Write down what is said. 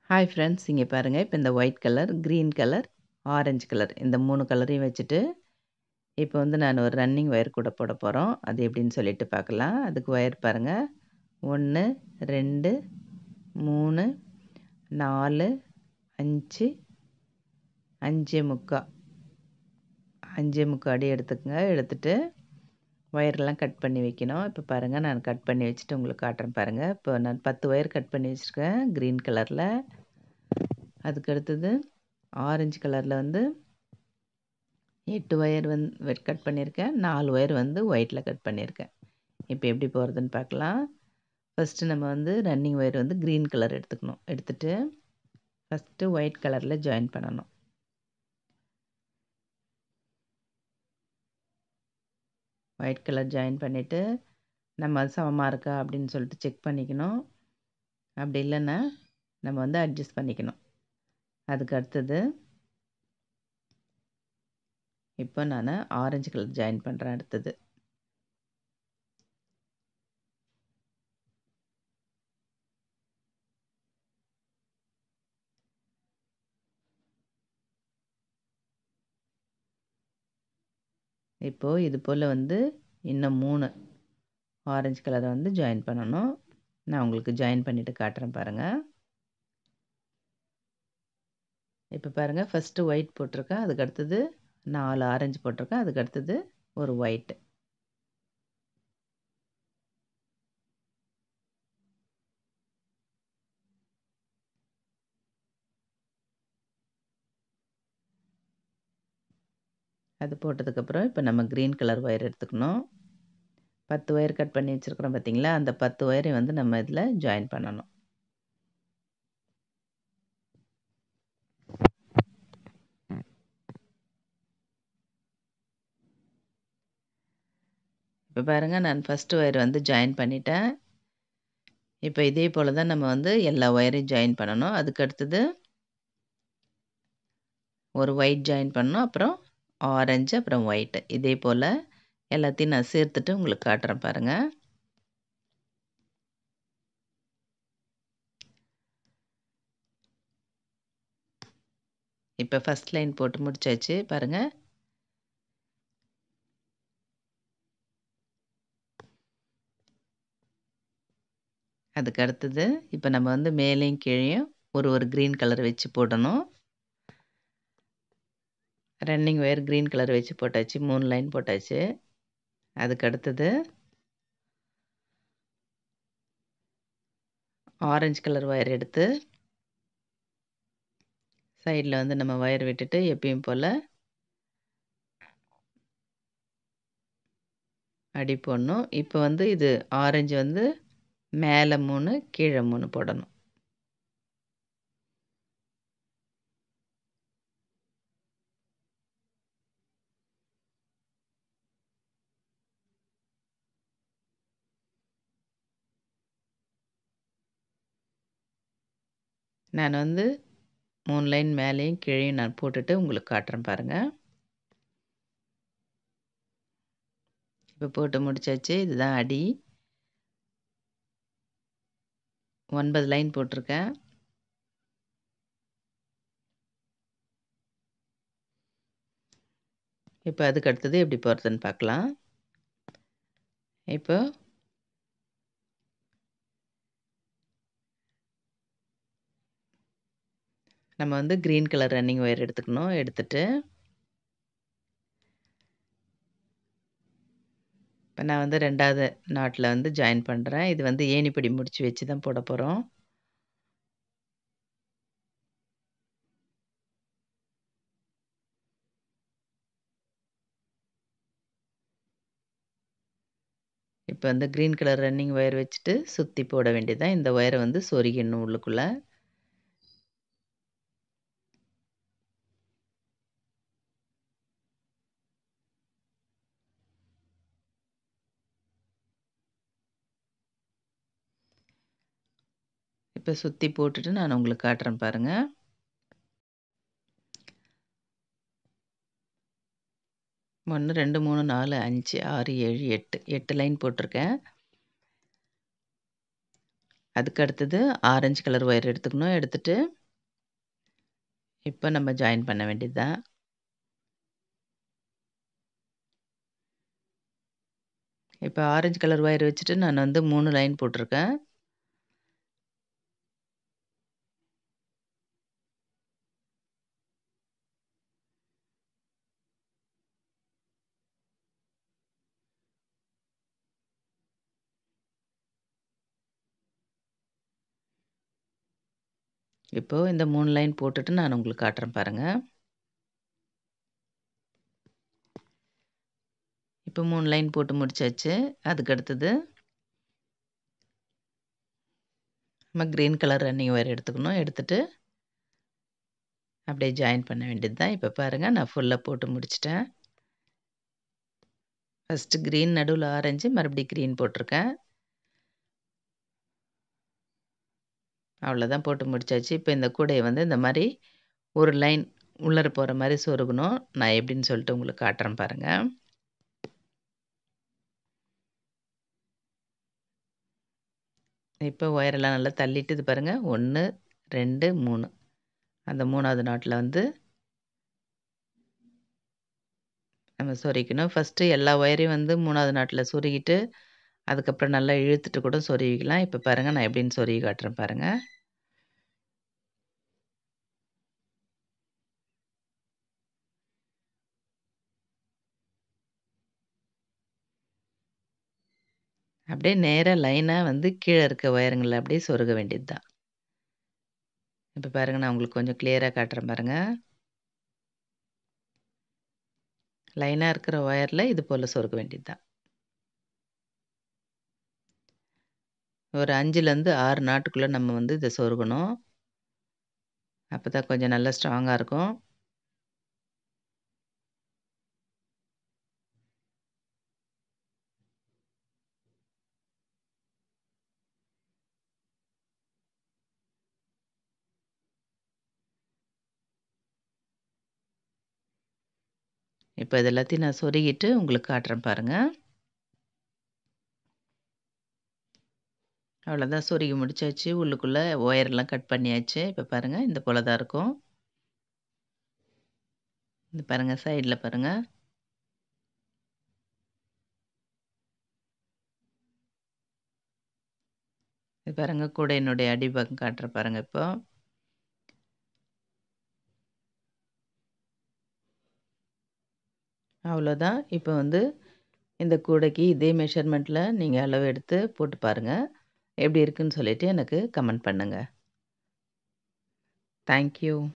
hi friends இங்கே பாருங்கள் இப்போ இந்த white colour green colour orange colour இந்த மூணு கலரையும் வச்சுட்டு இப்போ வந்து நான் ஒரு ரன்னிங் ஒயர் கூட போட போகிறோம் அது எப்படின்னு சொல்லிட்டு பார்க்கலாம் அதுக்கு ஒயர் பாருங்கள் ஒன்று ரெண்டு மூணு நாலு அஞ்சு அஞ்சே முக்கா அஞ்சே முக்கா அடி எடுத்துக்கோங்க எடுத்துட்டு ஒயர்லாம் கட் பண்ணி வைக்கணும் இப்போ பாருங்கள் நான் கட் பண்ணி வச்சுட்டு உங்களுக்கு காட்டுறேன் பாருங்கள் இப்போ நான் பத்து ஒயர் கட் பண்ணி வச்சுருக்கேன் க்ரீன் கலரில் அதுக்கு அடுத்தது ஆரஞ்சு கலரில் வந்து எட்டு ஒயர் வந்து கட் பண்ணியிருக்கேன் நாலு ஒயர் வந்து ஒயிட்டில் கட் பண்ணியிருக்கேன் இப்போ எப்படி போகிறதுன்னு பார்க்கலாம் ஃபஸ்ட்டு நம்ம வந்து ரன்னிங் ஒயர் வந்து க்ரீன் கலர் எடுத்துக்கணும் எடுத்துகிட்டு ஃபஸ்ட்டு ஒயிட் கலரில் ஜாயின் பண்ணணும் ஒயிட் கலர் ஜாயின் பண்ணிவிட்டு நம்ம சமமாக இருக்கா அப்படின்னு சொல்லிட்டு செக் பண்ணிக்கணும் அப்படி இல்லைன்னா நம்ம வந்து அட்ஜஸ்ட் பண்ணிக்கணும் அதுக்கு அடுத்தது இப்போ நான் ஆரஞ்சு கலர் ஜாயின் பண்ணுறேன் அடுத்தது இப்போது இது போல் வந்து இன்னும் மூணு ஆரஞ்சு கலரை வந்து ஜாயின் பண்ணணும் நான் உங்களுக்கு ஜாயின் பண்ணிவிட்டு காட்டுறேன் பாருங்கள் இப்போ பாருங்கள் ஃபஸ்ட்டு ஒயிட் போட்டிருக்கேன் அதுக்கு அடுத்தது நாலு ஆரஞ்சு போட்டிருக்கேன் அதுக்கு அடுத்தது ஒரு ஒயிட்டு அது போட்டதுக்கப்புறம் இப்போ நம்ம க்ரீன் கலர் ஒயர் எடுத்துக்கணும் பத்து ஒயர் கட் பண்ணி வச்சுருக்குறோம் பார்த்தீங்களா அந்த பத்து ஒயரை வந்து நம்ம இதில் ஜாயின் பண்ணணும் இப்போ பாருங்கள் நான் ஃபஸ்ட்டு ஒயர் வந்து ஜாயின் பண்ணிட்டேன் இப்போ இதே போல் தான் நம்ம வந்து எல்லா ஒயரையும் ஜாயின் பண்ணணும் அதுக்கு அடுத்தது ஒரு ஒயிட் ஜாயின் பண்ணணும் அப்புறம் ஆரஞ்சு அப்புறம் ஒயிட்டு இதே போல் எல்லாத்தையும் நான் சேர்த்துட்டு உங்களுக்கு காட்டுறேன் பாருங்கள் இப்போ ஃபஸ்ட் லைன் போட்டு முடிச்சாச்சு பாருங்கள் அதுக்கு அடுத்தது இப்போ நம்ம வந்து மேலேயும் கீழேயும் ஒரு ஒரு க்ரீன் கலர் வச்சு போடணும் ரன்னிங் ஒயர் க்ரீன் கலர் வச்சு போட்டாச்சு மூணு லைன் போட்டாச்சு அதுக்கு அடுத்தது ஆரஞ்சு கலர் ஒயர் எடுத்து சைடில் வந்து நம்ம ஒயர் விட்டுட்டு எப்பயும் போல் அடி போடணும் இப்போ வந்து இது ஆரஞ்சு வந்து மேலே மூணு கீழே மூணு போடணும் நான் வந்து மூணு லைன் மேலேயும் கீழேயும் நான் போட்டுட்டு உங்களுக்கு காட்டுறேன் பாருங்கள் இப்போ போட்டு முடிச்சாச்சு இதுதான் அடி ஒன்பது லைன் போட்டிருக்கேன் இப்போ அதுக்கு அடுத்தது எப்படி போகிறதுன்னு பார்க்கலாம் இப்போ நம்ம வந்து க்ரீன் கலர் ரன்னிங் ஒயர் எடுத்துக்கணும் எடுத்துட்டு இப்போ நான் வந்து ரெண்டாவது நாட்டில் வந்து ஜாயின் பண்ணுறேன் இது வந்து ஏணிப்படி முடித்து வச்சு தான் போட போகிறோம் இப்போ வந்து க்ரீன் கலர் ரன்னிங் ஒயர் வச்சுட்டு சுற்றி போட வேண்டியதான் இந்த ஒயரை வந்து சொருகிடணும் உள்ளுக்குள்ளே இப்போ சுற்றி போட்டுட்டு நான் உங்களுக்கு காட்டுறேன் பாருங்கள் ஒன்று ரெண்டு மூணு நாலு அஞ்சு ஆறு ஏழு எட்டு எட்டு லைன் போட்டிருக்கேன் அதுக்கு அடுத்தது ஆரஞ்சு கலர் ஒயர் எடுத்துக்கணும் எடுத்துட்டு இப்போ நம்ம ஜாயின் பண்ண வேண்டியது தான் இப்போ ஆரஞ்சு கலர் ஒயர் வச்சுட்டு நான் வந்து மூணு லைன் போட்டிருக்கேன் இப்போது இந்த மூணு லைன் போட்டுட்டு நான் உங்களுக்கு காட்டுறேன் பாருங்கள் இப்போ மூணு லைன் போட்டு முடிச்சாச்சு அதுக்கு அடுத்தது நம்ம க்ரீன் கலர் ரன்னிங் ஒயர் எடுத்துக்கணும் எடுத்துகிட்டு அப்படியே ஜாயின் பண்ண வேண்டியது தான் இப்போ பாருங்கள் நான் ஃபுல்லாக போட்டு முடிச்சிட்டேன் ஃபஸ்ட்டு க்ரீன் நடுவில் ஆரஞ்சு மறுபடியும் க்ரீன் போட்டிருக்கேன் அவ்வளோதான் போட்டு முடிச்சாச்சு இப்போ இந்த கூடையை வந்து இந்த மாதிரி ஒரு லைன் உள்ளர போகிற மாதிரி சொருகணும் நான் எப்படின்னு சொல்லிட்டு உங்களுக்கு காட்டுறேன் பாருங்கள் இப்போ ஒயரெல்லாம் நல்லா தள்ளிட்டு இது பாருங்கள் ஒன்று ரெண்டு மூணு அந்த மூணாவது நாட்டில் வந்து நம்ம சொருகிக்கணும் ஃபஸ்ட்டு எல்லா ஒயரையும் வந்து மூணாவது நாட்டில் சொருகிட்டு அதுக்கப்புறம் நல்லா இழுத்துட்டு கூட சொருவிக்கலாம் இப்போ பாருங்கள் நான் எப்படின்னு சொருகி காட்டுறேன் பாருங்கள் அப்படியே நேராக லைனாக வந்து கீழே இருக்க ஒயருங்களை அப்படியே சொருக வேண்டியது தான் இப்போ பாருங்கள் நான் உங்களுக்கு கொஞ்சம் கிளியராக காட்டுறேன் பாருங்கள் லைனாக இருக்கிற ஒயரில் இது போல் சொருக வேண்டியது தான் ஒரு அஞ்சுலேருந்து ஆறு நாட்டுக்குள்ளே நம்ம வந்து இதை சொருகணும் அப்போ தான் கொஞ்சம் நல்லா ஸ்ட்ராங்காக இருக்கும் இப்போ இது எல்லாத்தையும் நான் சொருகிட்டு உங்களுக்கு காட்டுறேன் பாருங்கள் அவ்வளோதான் சொருகி முடிச்சாச்சு உள்ளுக்குள்ளே ஒயர்லாம் கட் பண்ணியாச்சு இப்போ பாருங்கள் இந்த போல் தான் இருக்கும் இந்த பாருங்கள் சைடில் பாருங்கள் இது பாருங்கள் கூட என்னுடைய அடிபக்கம் காட்டுற பாருங்கள் இப்போ அவ்வளோதான் இப்போ வந்து இந்த கூடைக்கு இதே மெஷர்மெண்ட்டில் நீங்கள் அளவு எடுத்து போட்டு பாருங்கள் எப்படி இருக்குன்னு சொல்லிவிட்டு எனக்கு கமெண்ட் பண்ணுங்கள் தேங்க்யூ